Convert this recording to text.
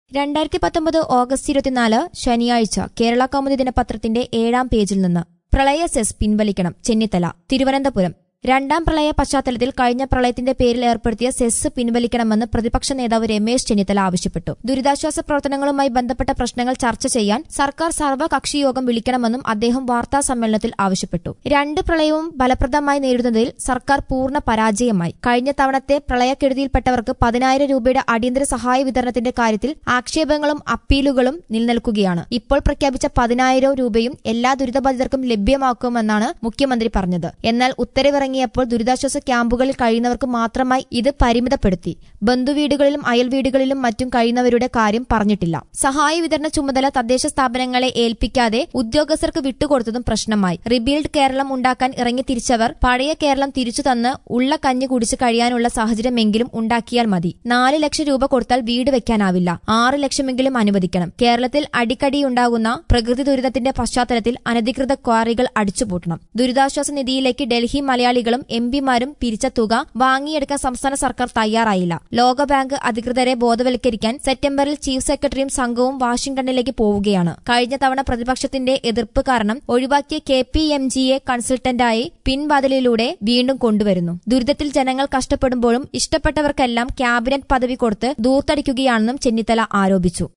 രണ്ടായിരത്തി പത്തൊമ്പത് ഓഗസ്റ്റ് ഇരുപത്തിനാല് ശനിയാഴ്ച കേരള കൗമുദി ദിനപത്രത്തിന്റെ ഏഴാം പേജിൽ നിന്ന് പ്രളയ സെസ് പിൻവലിക്കണം ചെന്നിത്തല തിരുവനന്തപുരം രണ്ടാം പ്രളയ പശ്ചാത്തലത്തിൽ കഴിഞ്ഞ പ്രളയത്തിന്റെ പേരിൽ ഏർപ്പെടുത്തിയ സെസ് പിൻവലിക്കണമെന്ന് പ്രതിപക്ഷ നേതാവ് രമേശ് ചെന്നിത്തല ആവശ്യപ്പെട്ടു ദുരിതാശ്വാസ പ്രവർത്തനങ്ങളുമായി ബന്ധപ്പെട്ട പ്രശ്നങ്ങൾ ചർച്ച ചെയ്യാൻ സർക്കാർ സർവകക്ഷി യോഗം വിളിക്കണമെന്നും അദ്ദേഹം വാർത്താ സമ്മേളനത്തിൽ ആവശ്യപ്പെട്ടു രണ്ട് പ്രളയവും ഫലപ്രദമായി നേരിടുന്നതിൽ സർക്കാർ പൂർണ്ണ പരാജയമായി കഴിഞ്ഞ തവണത്തെ പ്രളയക്കെടുതിയിൽപ്പെട്ടവർക്ക് പതിനായിരം രൂപയുടെ അടിയന്തര സഹായ വിതരണത്തിന്റെ കാര്യത്തിൽ ആക്ഷേപങ്ങളും അപ്പീലുകളും നിലനിൽക്കുകയാണ് ഇപ്പോൾ പ്രഖ്യാപിച്ച പതിനായിരം രൂപയും എല്ലാ ദുരിതബാധിതർക്കും ലഭ്യമാക്കുമെന്നാണ് മുഖ്യമന്ത്രി പറഞ്ഞത് എന്നാൽ ഉത്തരവിറങ്ങിയപ്പോൾ ദുരിതാശ്വാസ ക്യാമ്പുകളിൽ കഴിയുന്നവർക്ക് മാത്രമായി ഇത് പരിമിതപ്പെടുത്തി ബന്ധുവീടുകളിലും അയൽവീടുകളിലും മറ്റും കഴിയുന്നവരുടെ കാര്യം പറഞ്ഞിട്ടില്ല സഹായ വിതരണ ചുമതല തദ്ദേശ സ്ഥാപനങ്ങളെ ഏൽപ്പിക്കാതെ ഉദ്യോഗസ്ഥർക്ക് വിട്ടുകൊടുത്തതും പ്രശ്നമായി റിബിൽഡ് കേരളം ഉണ്ടാക്കാൻ ഇറങ്ങി തിരിച്ചവർ പഴയ കേരളം തിരിച്ചു തന്ന് ഉള്ള കഞ്ഞി കുടിച്ച് കഴിയാനുള്ള സാഹചര്യമെങ്കിലും ഉണ്ടാക്കിയാൽ മതി നാല് ലക്ഷം രൂപ കൊടുത്താൽ വീട് വെക്കാനാവില്ല ആറ് ലക്ഷമെങ്കിലും അനുവദിക്കണം കേരളത്തിൽ അടിക്കടിയുണ്ടാകുന്ന പ്രകൃതി ദുരിതത്തിന്റെ പശ്ചാത്തലത്തിൽ അനധികൃത ക്വാറികൾ അടിച്ചുപൂട്ടണം ദുരിതാശ്വാസ നിധിയിലേക്ക് ഡൽഹി മലയാളികളും എം പിമാരും പിരിച്ച തുക വാങ്ങിയെടുക്കാൻ സംസ്ഥാന സർക്കാർ തയ്യാറായില്ല ലോകബാങ്ക് അധികൃതരെ ബോധവൽക്കരിക്കാൻ സെപ്റ്റംബറിൽ ചീഫ് സെക്രട്ടറിയും സംഘവും വാഷിംഗ്ടണിലേക്ക് പോവുകയാണ് കഴിഞ്ഞ തവണ പ്രതിപക്ഷത്തിന്റെ എതിർപ്പ് കാരണം ഒഴിവാക്കിയ കെ പി എം ജിയെ കൺസൾട്ടന്റായി പിൻവാതിലിലൂടെ വീണ്ടും കൊണ്ടുവരുന്നു ദുരിതത്തിൽ ജനങ്ങൾ കഷ്ടപ്പെടുമ്പോഴും ഇഷ്ടപ്പെട്ടവർക്കെല്ലാം ക്യാബിനറ്റ് പദവി കൊടുത്ത് ദൂർത്തടിക്കുകയാണെന്നും ചെന്നിത്തല ആരോപിച്ചു